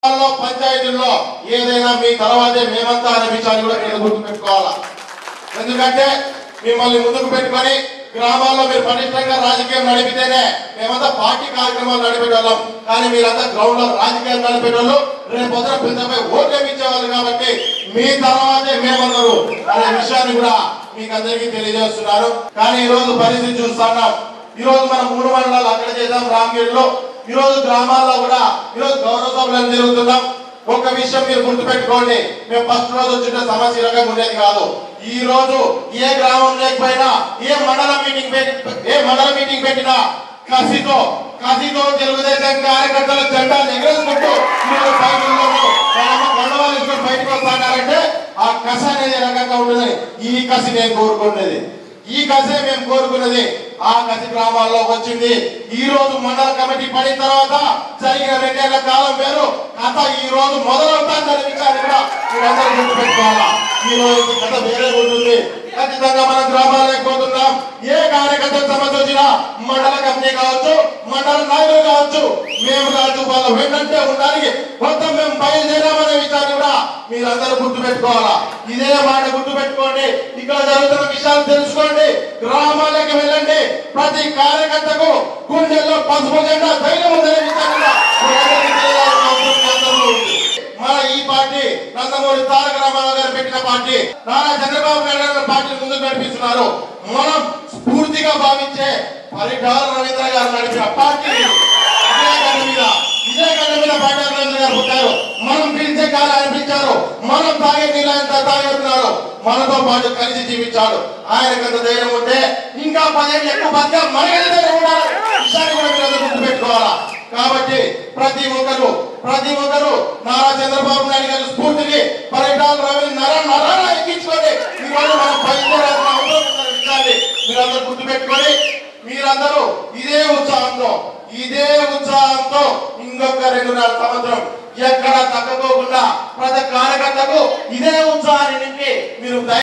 గ్రామాల్లో పంచాయతీల్లో ఏదైనా మీ తర్వాతే మేమంతా అనే విషయాన్ని కూడా మీరు గుర్తుపెట్టుకోవాలా ఎందుకంటే మిమ్మల్ని ముందుకు పెట్టుకొని గ్రామాల్లో మీరు పటిష్టంగా రాజకీయం నడిపితేనే మేమంతా పార్టీ కార్యక్రమాలు నడిపేటోళ్ళం కానీ మీరంతా గ్రౌండ్ లో రాజకీయం నడిపేటోళ్ళు రేపు పొద్దున పెద్దపై ఓట్లు ఇచ్చేవాళ్ళు కాబట్టి మీ తర్వాతే మేమన్నారు అనే విషయాన్ని కూడా మీకు అందరికీ తెలియజేస్తున్నాను కానీ ఈ రోజు పరిస్థితి చూస్తున్నాం ఈ రోజు మనం మూడు మండలాలు అక్కడ చేద్దాం రామగిరిలో ఈ రోజు గ్రామాల్లో కూడా ఈ రోజు గౌరవ సభలను తిరుగుతున్నాం ఒక విషయం మీరు గుర్తుపెట్టుకోండి మేము ఫస్ట్ రోజు వచ్చిన సమస్య ఈ రకంగా ఉండేది కాదు ఈ రోజు ఏ గ్రామం లేకపోయినా ఏ మండల మీటింగ్ పెట్టి ఏ మండల మీటింగ్ పెట్టినా కసితో కసితో తెలుగుదేశం కార్యకర్తలు జెండాలు ఎగరేసుకుంటూ ఈరోజు బయటలోనూ గొడవలు ఇసుకొని బయటకు వస్తానంటే ఆ కసి అనేది ఏ రకంగా ఉంటుంది ఈ కసి నేను కోరుకునేది ఈ కసే మేము కోరుకున్నది ఆ కసి గ్రామాల్లో వచ్చింది ఈ రోజు మండల కమిటీ పడిన తర్వాత జరిగిన రెండేళ్ల కాలం వేరు కథ ఈ రోజు మొదలవుతాందని విషయాన్ని కూడా మీరందరూ గుర్తుపెట్టుకోవాలా ఈ రోజు కథ వేరే ఉంటుంది ఖచ్చితంగా మనం గ్రామాలకు పోతున్నాం ఏ కార్యకర్త సమస్య వచ్చినా మండల కమిటీ కావచ్చు మండల నాయకులు కావచ్చు మేము కావచ్చు వాళ్ళ వెంటనే ఉండడానికి మొత్తం మేము బయలుదేరామనే విషయాన్ని కూడా మీరందరూ గుర్తుపెట్టుకోవాలా ఇదే మాట గుర్తుపెట్టుకోండి ఇక్కడ జరుగుతున్న విషయాలు తెలుసుకోండి గ్రామాలకు వెళ్ళండి ప్రతి కార్యకర్తకు గుండెల్లో పసుపు జెండా ధైర్యం ఉందనే విషయాన్ని కూడా మీరందరికీ తెలియాల్సిన అవసరం మీ అందరిలో ఉంది. మన ఈ పార్టీ నందమూరి తారక రామారావు గారు పెట్టిన పార్టీ నారా చంద్రబాబు నాయుడు గారు పార్టీ ముందుకు నడిపిస్తున్నారు మనం స్ఫూర్తిగా భావించే పరిటాల రవీంద్ర గారు నడిపిన పార్టీ ఇది. ఇదే గడ్డ మీద ఇదే గడ్డ మీద పరిటాల రవీంద్ర గారు పుట్టారు మనం పిలిచే కాలు అనిపించారు మనం తాగే నీళ్ళు ఆయన తాగేస్తున్నారు మనతో పాటు కలిసి జీవించాడు ఆయనకు అంత ధైర్యం ఉంటే ఇంకా పదేళ్ళు ఎక్కువ బతికా మనకి ధైర్యం ఉండాలి విషయాన్ని కూడా మీరు అందరూ గుర్తుపెట్టుకోవాలా కాబట్టి ప్రతి ఒక్కరు ప్రతి ఒక్కరు నారా చంద్రబాబు నాయుడు గారి స్ఫూర్తిని పరిటాల రవి నర నరాల ఎక్కించుకొని ఈ రోజు మనం బయలుదేరాల్సిన అవసరం ఉందనే విషయాన్ని మీరందరూ గుర్తుపెట్టుకొని మీరందరూ ఇదే ఉత్సాహంతో ఇదే ఉత్సాహంతో ఇంకొక రెండున్నర సంవత్సరం ఎక్కడ తగ్గకోకుండా ప్రతి కార్యకర్తకు ఇదే ఉత్సాహాన్ని నింపి మీరు